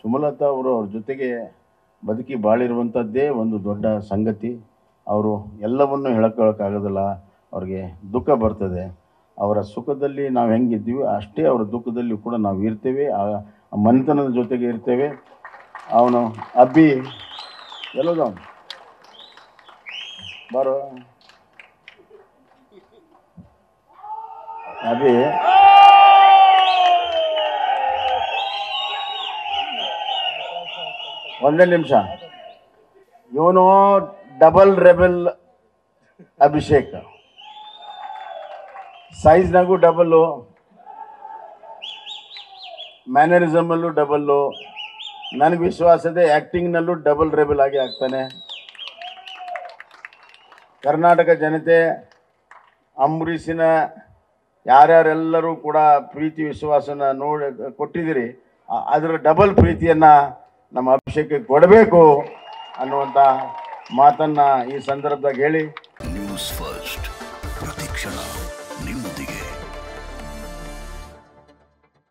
ಸುಮಲತಾ ಅವರು ಅವ್ರ ಜೊತೆಗೆ ಬದುಕಿ ಬಾಳಿರುವಂಥದ್ದೇ ಒಂದು ದೊಡ್ಡ ಸಂಗತಿ ಅವರು ಎಲ್ಲವನ್ನು ಹೇಳ್ಕೊಳಕ್ಕಾಗೋದಿಲ್ಲ ಅವ್ರಿಗೆ ದುಃಖ ಬರ್ತದೆ ಅವರ ಸುಖದಲ್ಲಿ ನಾವು ಹೆಂಗಿದ್ದೀವಿ ಅಷ್ಟೇ ಅವರ ದುಃಖದಲ್ಲಿ ಕೂಡ ನಾವು ಇರ್ತೇವೆ ಆ ಆ ಮನೆತನದ ಜೊತೆಗೆ ಇರ್ತೇವೆ ಅವನು ಅಬ್ಬಿ ಎಲ್ಲೋದ ಅವನು ಬಾರೋ ಅಬ್ಬಿ ಒಂದೇ ನಿಮಿಷ ಇವನು ಡಬಲ್ ರೆಬೆಲ್ ಅಭಿಷೇಕ್ ಸೈಜ್ನಾಗೂ ಡಬಲ್ಲು ಮ್ಯಾನರಿಸಮಲ್ಲೂ ಡಬಲ್ಲು ನನಗೆ ವಿಶ್ವಾಸ ಇದೆ ಆ್ಯಕ್ಟಿಂಗ್ನಲ್ಲೂ ಡಬಲ್ ರೆಬೆಲ್ ಆಗಿ ಆಗ್ತಾನೆ ಕರ್ನಾಟಕ ಜನತೆ ಅಂಬರೀಷಿನ ಯಾರ್ಯಾರೆಲ್ಲರೂ ಕೂಡ ಪ್ರೀತಿ ವಿಶ್ವಾಸನ ನೋಡಿ ಕೊಟ್ಟಿದ್ದೀರಿ ಆ- ಅದರ ಡಬಲ್ ಪ್ರೀತಿಯನ್ನ ನಮ್ಮ ಅಭಿಷೇಕಕ್ಕೆ ಕೊಡಬೇಕು ಅನ್ನುವಂಥ ಮಾತನ್ನ ಈ ಸಂದರ್ಭದಾಗ ಹೇಳಿ ನ್ಯೂಸ್ ಫಸ್ಟ್ ಪ್ರತಿಕ್ಷಣ ನಿಮ್ಮ